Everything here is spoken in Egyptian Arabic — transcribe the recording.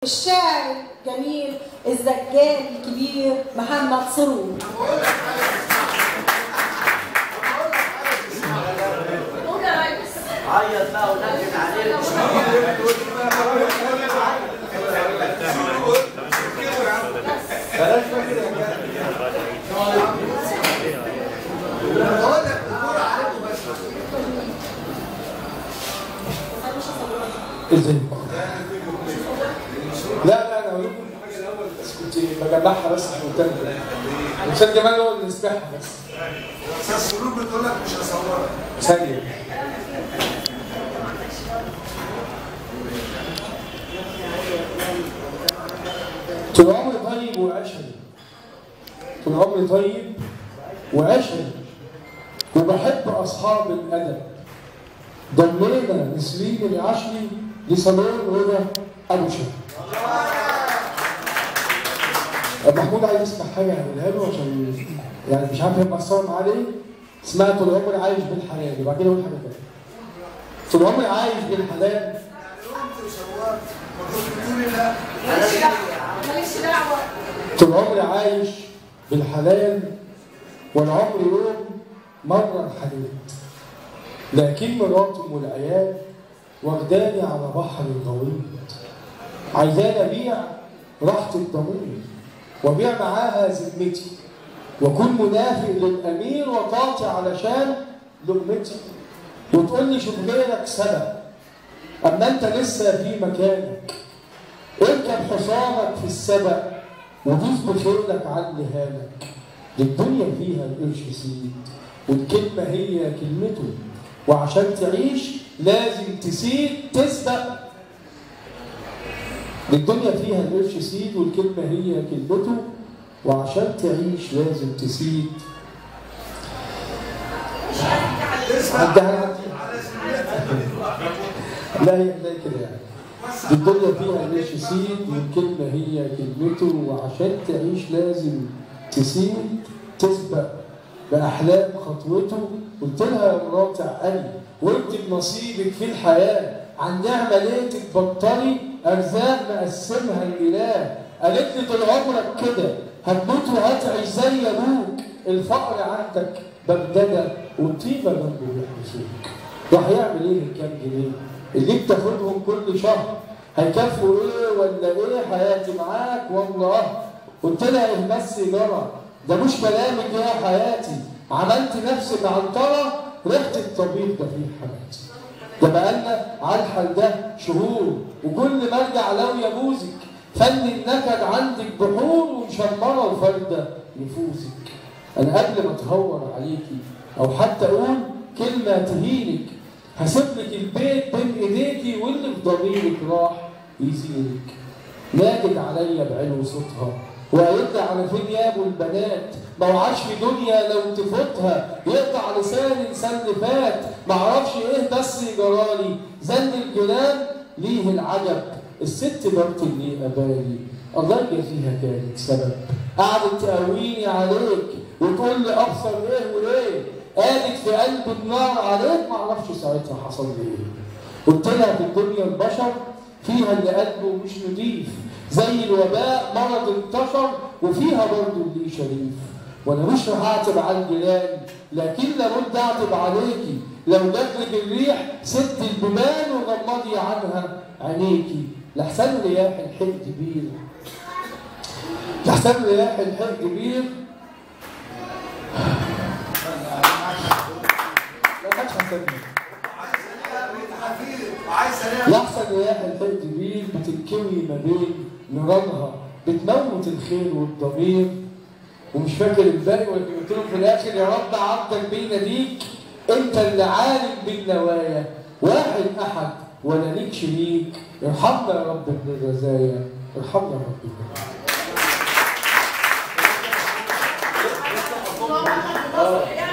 الشاعر الجميل الزجال الكبير محمد سرور عيط بقى ونكد عليك ازاي لا لا انا اقول لكم حاجه الاول بس كنت بجمعها بس عشان قلت لك استاذ جمال هو اللي يسمعها بس استاذ سرور بتقول لك مش هصورك ثانيه طول عمري طيب وعشري طول عمري طيب وعشري وبحب اصحاب الادب ضمينا نسرين العشري لصالون هدى ابو شهر محمود عايز يسمع حاجه هقولها له عشان يعني مش عارف هي مأثرة معاه ليه اسمها طول عمري عايش بالحلال وبعد كده اقول حاجه تانيه طول عمري عايش بالحلال يعني قمت وصورت المفروض تقولي لا ماليش دعوه ماليش دعوه طول عمري عايش بالحلال والعمر يوم مرة انحنيت لكن مراتي والعيال واخداني على بحر الغويط عايزاني ابيع راحة الضمير وابيع معاها ذمتي واكون منافق للامير وطاطي علشان لقمتي وتقول لي شوف غيرك سبب اما انت لسه في مكانك اركب حصانك في السبق ودوس بخيلك على هالك الدنيا فيها القرش سيد والكلمة هي كلمته وعشان تعيش لازم تسيد تسبق الدنيا فيها القرش سيد والكلمة هي كلمته وعشان تعيش لازم تسيد اسمع عدها عندي. على سنتك لا هي زي كده يعني الدنيا فيها ليش يسيد والكلمة هي كلمته وعشان تعيش لازم تسيد تسبق بأحلام خطوته قلت لها يا مراتي عقلي وانت بنصيبك في الحياة عن نعمة ليه تتبطلي أرزاق مقسمها الإله قالت لي طول عمرك كده هتموت وهتعيش زي أبوك الفقر عندك بغدادة والطيبة جنبه بيحبسوك راح يعمل ايه بالكام جنيه؟ اللي بتاخدهم كل شهر هيكفوا ايه ولا ايه حياتي معاك والله قلت لها ايه بس جرى ده مش كلامك يا حياتي عملت نفسي معنطرة ريحة الطبيب ده في حياتي ده بقالنا على الحال ده شهور وكل ما ارجع لو يبوزك فن النكد عندك بحور ومشمرة وفردة نفوسك انا قبل ما اتهور عليكي او حتى اقول كلمه تهينك هسيب لك البيت بين ايديكي واللي في ضميرك راح يزينك نادت عليا بعلو صوتها وقالت لي على فين يا ابو البنات ما وعاش في دنيا لو تفوتها يقطع لسان انسان اللي فات ما اعرفش ايه بس جرالي زن الجنان ليه العجب الست برت لي ابالي الله يجازيها كانت سبب قعدت تقويني عليك وتقول لي ابصر ايه وليه قالت في قلب النار عليك ما اعرفش ساعتها حصل لي ايه قلت لها في الدنيا البشر فيها اللي قلبه مش نضيف زي الوباء مرض انتشر وفيها برضه اللي شريف وانا مش راح اعتب على الجيران لكن لابد اعتب عليكي لو جاتلك الريح سد البيبان وغمضي عنها عينيكي لحسن رياح الحقد بير لحسن رياح الحقد بير لا ما حسن وعايز سلام لحسن رياح الحقد بير بتنكوي ما بين نيرانها بتموت الخير والضمير ومش فاكر الباقي ولا قلت لهم في الاخر يا رب عبدك بيناديك انت اللي عالم بالنوايا واحد احد ولا ليك شريك ارحمنا يا رب ابن الرزايا ارحمنا يا رب ابن الرزايا الله أكبر.